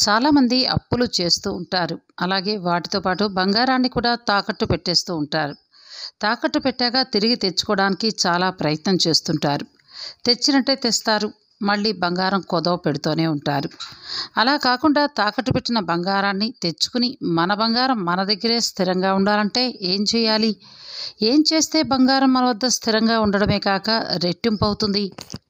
చాలామంది అప్పులు చేస్తూ ఉంటారు అలాగే వాటితో పాటు బంగారాన్ని కూడా తాకట్టు పెట్టేస్తూ ఉంటారు తాకట్టు పెట్టాక తిరిగి తెచ్చుకోవడానికి చాలా ప్రయత్నం చేస్తుంటారు తెచ్చినట్టే తెస్తారు మళ్ళీ బంగారం కొదవ పెడుతూనే ఉంటారు అలా కాకుండా తాకట్టు పెట్టిన బంగారాన్ని తెచ్చుకుని మన బంగారం మన దగ్గరే స్థిరంగా ఉండాలంటే ఏం చేయాలి ఏం చేస్తే బంగారం మన వద్ద స్థిరంగా ఉండడమే కాక రెట్టింపు అవుతుంది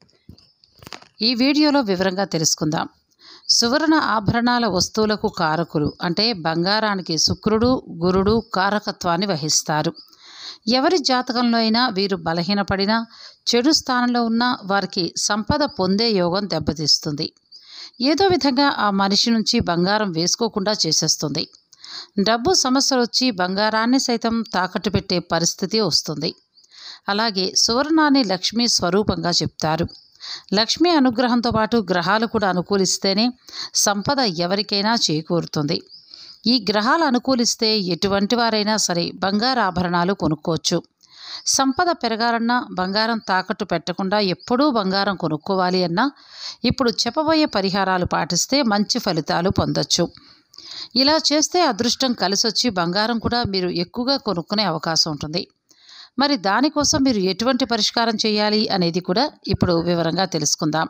ఈ వీడియోలో వివరంగా తెలుసుకుందాం సువర్ణ ఆభరణాల వస్తువులకు కారకులు అంటే బంగారానికి శుక్రుడు గురుడు కారకత్వాన్ని వహిస్తారు ఎవరి జాతకంలో అయినా వీరు బలహీనపడినా చెడు స్థానంలో ఉన్న వారికి సంపద పొందే యోగం దెబ్బతీస్తుంది ఏదో విధంగా ఆ మనిషి నుంచి బంగారం వేసుకోకుండా చేసేస్తుంది డబ్బు సమస్యలు వచ్చి బంగారాన్ని సైతం తాకట్టు పెట్టే పరిస్థితి వస్తుంది అలాగే సువర్ణాన్ని లక్ష్మీ స్వరూపంగా చెప్తారు లక్ష్మీ అనుగ్రహంతో పాటు గ్రహాలు కూడా అనుకూలిస్తేనే సంపద ఎవరికైనా చేకూరుతుంది ఈ గ్రహాలు అనుకూలిస్తే ఎటువంటి వారైనా సరే బంగారు ఆభరణాలు కొనుక్కోవచ్చు సంపద పెరగాలన్నా బంగారం తాకట్టు పెట్టకుండా ఎప్పుడూ బంగారం కొనుక్కోవాలి అన్నా ఇప్పుడు చెప్పబోయే పరిహారాలు పాటిస్తే మంచి ఫలితాలు పొందొచ్చు ఇలా చేస్తే అదృష్టం కలిసొచ్చి బంగారం కూడా మీరు ఎక్కువగా కొనుక్కునే అవకాశం ఉంటుంది మరి దానికోసం మీరు ఎటువంటి పరిష్కారం చేయాలి అనేది కూడా ఇప్పుడు వివరంగా తెలుసుకుందాం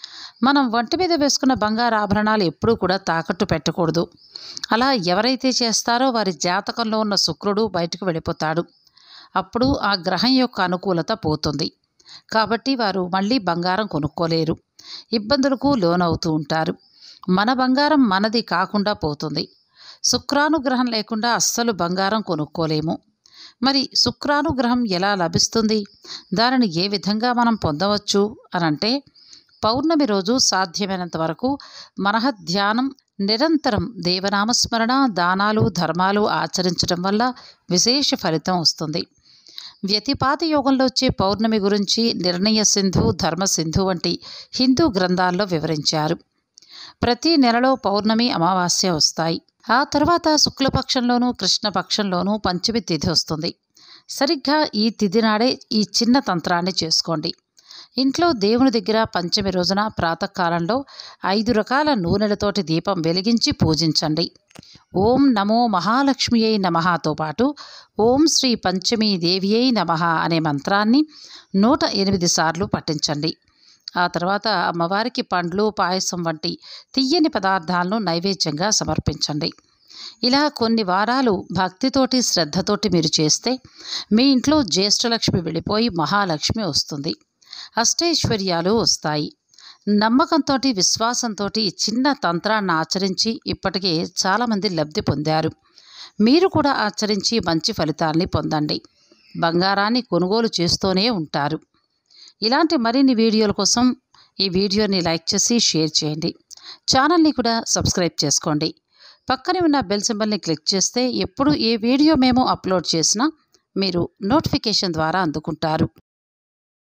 మనం వంట మీద వేసుకున్న బంగారు ఆభరణాలు ఎప్పుడూ కూడా తాకట్టు పెట్టకూడదు అలా ఎవరైతే చేస్తారో వారి జాతకంలో ఉన్న శుక్రుడు బయటకు వెళ్ళిపోతాడు అప్పుడు ఆ గ్రహం యొక్క అనుకూలత పోతుంది కాబట్టి వారు మళ్ళీ బంగారం కొనుక్కోలేరు ఇబ్బందులకు లోనవుతూ ఉంటారు మన బంగారం మనది కాకుండా పోతుంది శుక్రానుగ్రహం లేకుండా అస్సలు బంగారం కొనుక్కోలేము మరి శుక్రానుగ్రహం ఎలా లభిస్తుంది దానిని ఏ విధంగా మనం పొందవచ్చు అనంటే పౌర్ణమి రోజు సాధ్యమైనంత వరకు మనహ ధ్యానం నిరంతరం దేవనామస్మరణ దానాలు ధర్మాలు ఆచరించడం వల్ల విశేష ఫలితం వస్తుంది వ్యతిపాతి యోగంలో వచ్చే పౌర్ణమి గురించి నిర్ణయ సింధు ధర్మ సింధు వంటి హిందూ గ్రంథాల్లో వివరించారు ప్రతి నెలలో పౌర్ణమి అమావాస్య వస్తాయి ఆ తర్వాత శుక్లపక్షంలోనూ కృష్ణపక్షంలోనూ పంచమి తిథి వస్తుంది సరిగ్గా ఈ తిథి నాడే ఈ చిన్న తంత్రాన్ని చేసుకోండి ఇంట్లో దేవుని దగ్గర పంచమి రోజున ప్రాతకాలంలో ఐదు రకాల నూనెలతోటి దీపం వెలిగించి పూజించండి ఓం నమో మహాలక్ష్మి అయి నమఃతో పాటు ఓం శ్రీ పంచమీ దేవి అయి నమః అనే మంత్రాన్ని నూట ఎనిమిది సార్లు పఠించండి ఆ తర్వాత అమ్మవారికి పండ్లు పాయసం వంటి తీయని పదార్థాలను నైవేద్యంగా సమర్పించండి ఇలా కొన్ని వారాలు భక్తితోటి శ్రద్ధతోటి మీరు చేస్తే మీ ఇంట్లో జ్యేష్ఠలక్ష్మి వెళ్ళిపోయి మహాలక్ష్మి వస్తుంది అష్టైశ్వర్యాలు వస్తాయి నమ్మకంతో విశ్వాసంతో చిన్న తంత్రాన్ని ఆచరించి ఇప్పటికే చాలామంది లబ్ధి పొందారు మీరు కూడా ఆచరించి మంచి ఫలితాల్ని పొందండి బంగారాన్ని కొనుగోలు చేస్తూనే ఉంటారు ఇలాంటి మరిన్ని వీడియోల కోసం ఈ వీడియోని లైక్ చేసి షేర్ చేయండి ఛానల్ని కూడా సబ్స్క్రైబ్ చేసుకోండి పక్కనే ఉన్న బెల్ సింబల్ని క్లిక్ చేస్తే ఎప్పుడు ఏ వీడియో మేము అప్లోడ్ చేసినా మీరు నోటిఫికేషన్ ద్వారా అందుకుంటారు